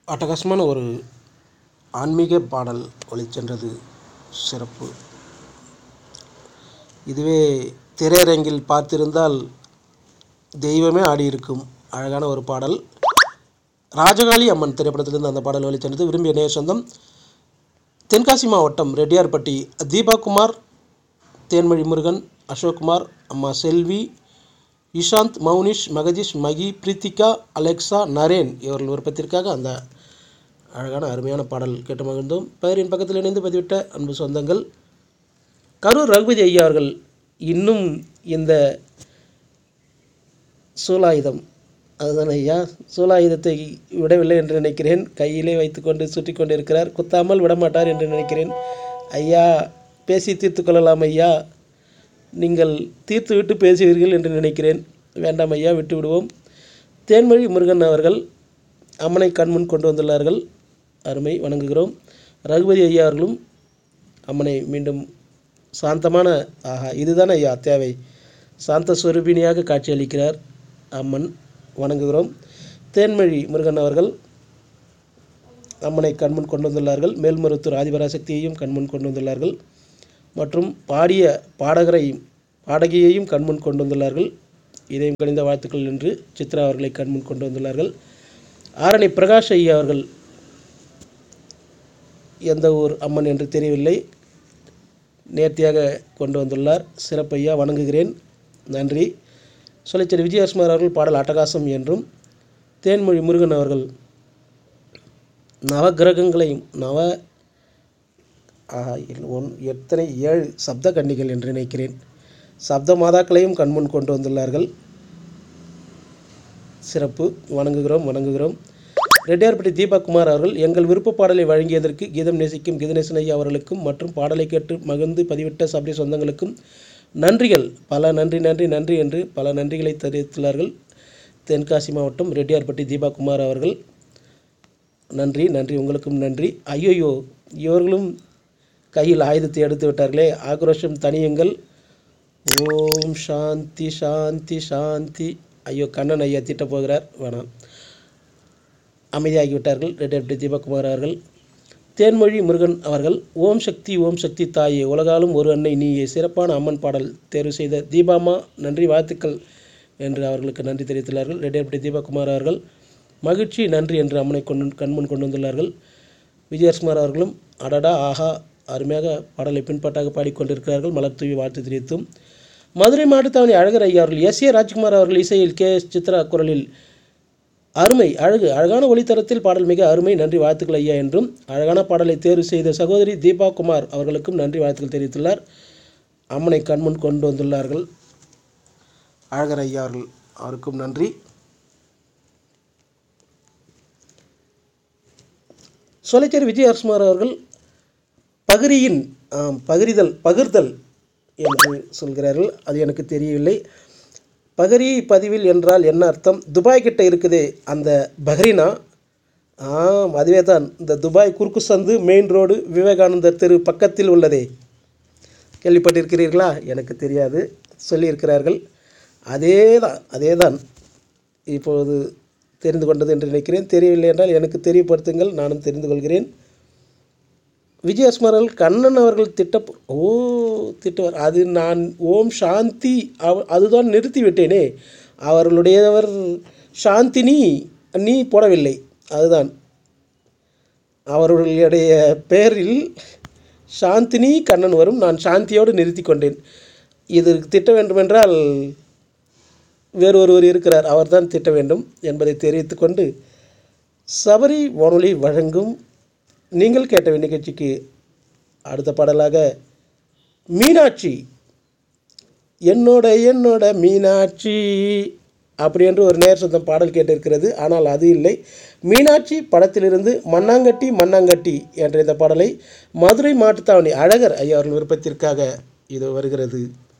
அட்டகாசமான ஒரு ஆன்மீக பாடல் ஒலிச்சென்றது சிறப்பு இதுவே திரையரங்கில் பார்த்திருந்தால் தெய்வமே ஆடியிருக்கும் அழகான ஒரு பாடல் ராஜகாளி அம்மன் திரைப்படத்திலிருந்து அந்த பாடல் ஒலிச்சென்றது விரும்பிய நேர் சொந்தம் தென்காசி மாவட்டம் ரெட்டியார்பட்டி தீபா குமார் தேன்மொழி முருகன் அசோக்குமார் அம்மா செல்வி இஷாந்த் மௌனிஷ் மகதீஷ் மகி பிரீத்திகா அலெக்சா நரேன் இவர்கள் விருப்பத்திற்காக அந்த அழகான அருமையான பாடல் கேட்டு மகிழ்ந்தோம் பெயரின் பக்கத்தில் இணைந்து பதிவிட்ட அன்பு சொந்தங்கள் கரூர் ரகுபதி ஐயா அவர்கள் இன்னும் இந்த சூலாயுதம் அதுதான் ஐயா சூலாயுதத்தை விடவில்லை என்று நினைக்கிறேன் கையிலே வைத்துக்கொண்டு சுற்றி கொண்டு இருக்கிறார் குத்தாமல் விடமாட்டார் என்று நினைக்கிறேன் ஐயா பேசி தீர்த்து கொள்ளலாம் ஐயா நீங்கள் தீர்த்து விட்டு பேசுவீர்கள் என்று நினைக்கிறேன் வேண்டாம் ஐயா விட்டு விடுவோம் தேன்மொழி முருகன் அவர்கள் அம்மனை கண்முன் கொண்டு வந்துள்ளார்கள் அருமை வணங்குகிறோம் ரகுபதி ஐயா அவர்களும் அம்மனை மீண்டும் சாந்தமான ஆஹா இதுதான் ஐயா தேவை சாந்த ஸ்வரூபிணியாக காட்சியளிக்கிறார் அம்மன் வணங்குகிறோம் தேன்மொழி முருகன் அவர்கள் அம்மனை கண்முன் கொண்டு வந்துள்ளார்கள் மேல்மருத்தூர் ஆதிபராசக்தியையும் கண்முன் கொண்டு வந்துள்ளார்கள் மற்றும் பாடிய பாடகரையும் பாடகியையும் கண்முன் கொண்டு வந்துள்ளார்கள் இதையும் கணிந்த வாழ்த்துக்கள் என்று சித்ரா அவர்களை கண்முன் கொண்டு வந்துள்ளார்கள் ஆரணி பிரகாஷ் ஐயா அவர்கள் எந்த ஊர் அம்மன் என்று தெரியவில்லை நேர்த்தியாக கொண்டு வந்துள்ளார் சிறப்பையா வணங்குகிறேன் நன்றி சொல்லிச்சேரி விஜயகுமார் அவர்கள் பாடல் அட்டகாசம் என்றும் தேன்மொழி முருகன் அவர்கள் நவகிரகங்களையும் நவ ஆஹா, இல் ஒன் எத்தனை ஏழு சப்த கன்னிகள் என்று நினைக்கிறேன் சப்த மாதாக்களையும் கண்முன் கொண்டு வந்துள்ளார்கள் சிறப்பு வணங்குகிறோம் வணங்குகிறோம் ரெட்டியார்பட்டி தீபக்குமார் அவர்கள் எங்கள் விருப்ப பாடலை வழங்கியதற்கு கீதம் நேசிக்கும் கீதநேசன் ஐயா அவர்களுக்கும் மற்றும் பாடலை கேட்டு மகிழ்ந்து பதிவிட்ட சபரி சொந்தங்களுக்கும் நன்றிகள் பல நன்றி நன்றி நன்றி என்று பல நன்றிகளை தெரிவித்துள்ளார்கள் தென்காசி மாவட்டம் ரெட்டியார்பட்டி தீபக்குமார் அவர்கள் நன்றி நன்றி உங்களுக்கும் நன்றி ஐயோயோ இவர்களும் கையில் ஆயுதத்தை எடுத்து விட்டார்களே ஆக்ரோஷம் தனியுங்கள் ஓம் சாந்தி சாந்தி சாந்தி ஐயோ கண்ணன் ஐயா திட்டப் போகிறார் வேணாம் அமைதியாகிவிட்டார்கள் ரெட்டி தீபக்குமார் அவர்கள் தேன்மொழி முருகன் அவர்கள் ஓம் சக்தி ஓம் சக்தி தாயே உலகாலும் ஒரு அன்னை நீயே சிறப்பான அம்மன் பாடல் தேர்வு செய்த தீபாமா நன்றி வாழ்த்துக்கள் என்று அவர்களுக்கு நன்றி தெரிவித்துள்ளார்கள் ரெட்டியார்பட்டி தீபக்குமார் அவர்கள் மகிழ்ச்சி நன்றி என்று அம்மனை கொண்டு கண்முன் கொண்டு வந்துள்ளார்கள் விஜயகுமார் அவர்களும் அடடா ஆஹா அருமையாக பாடலை பின்பற்றாக பாடிக்கொண்டிருக்கிறார்கள் மலர் தூவி வாழ்த்து தெரிவித்தும் மதுரை மாவட்டத்தவணி அழகர் ஐயா அவர்கள் எஸ் ஏ ராஜ்குமார் அவர்கள் இசையில் கே எஸ் சித்ரா குரலில் அருமை அழகு அழகான ஒளித்தரத்தில் பாடல் மிக அருமை நன்றி வாழ்த்துக்கள் ஐயா என்றும் அழகான பாடலை தேர்வு செய்த சகோதரி தீபா குமார் அவர்களுக்கும் நன்றி வாழ்த்துக்கள் தெரிவித்துள்ளார் அம்மனை கண்முன் கொண்டு வந்துள்ளார்கள் அழகர் ஐயா அவர்கள் அவருக்கும் நன்றி சோலைச்சேரி விஜயகுமார் அவர்கள் பகிரியின் ஆம், பகிரிதல் பகிர்தல் என்று சொல்கிறார்கள் அது எனக்கு தெரியவில்லை பகரி பதிவில் என்றால் என்ன அர்த்தம் துபாய் கிட்ட இருக்குதே அந்த பஹ்ரீனா ஆம் அதுவே தான் இந்த துபாய் குறுக்கு சந்து மெயின் ரோடு விவேகானந்தர் தெரு பக்கத்தில் உள்ளதே கேள்விப்பட்டிருக்கிறீர்களா எனக்கு தெரியாது சொல்லியிருக்கிறார்கள் அதே தான் அதே தான் இப்பொழுது தெரிந்து கொண்டது என்று நினைக்கிறேன் தெரியவில்லை என்றால் எனக்கு தெரியப்படுத்துங்கள் நானும் தெரிந்து கொள்கிறேன் விஜயஸ்மரல் கண்ணன் அவர்கள் திட்ட ஓ திட்டுவார் அது நான் ஓம் சாந்தி அவ அதுதான் நிறுத்தி விட்டேனே அவர்களுடையவர் சாந்தினி நீ போடவில்லை அதுதான் அவர்களுடைய பெயரில் சாந்தினி கண்ணன் வரும் நான் சாந்தியோடு நிறுத்தி கொண்டேன் இது திட்ட வேண்டுமென்றால் வேறு ஒருவர் இருக்கிறார் அவர்தான் திட்ட வேண்டும் என்பதை தெரிவித்துக் கொண்டு சபரி வானொலி வழங்கும் நீங்கள் கேட்ட நிகழ்ச்சிக்கு அடுத்த பாடலாக மீனாட்சி என்னோட என்னோட மீனாட்சி அப்படி என்று ஒரு நேர் சொந்தம் பாடல் கேட்டிருக்கிறது ஆனால் அது இல்லை மீனாட்சி படத்திலிருந்து மண்ணாங்கட்டி மண்ணாங்கட்டி என்ற இந்த பாடலை மதுரை மாட்டுத்தாவணி அழகர் ஐயா அவர்கள் விருப்பத்திற்காக இது வருகிறது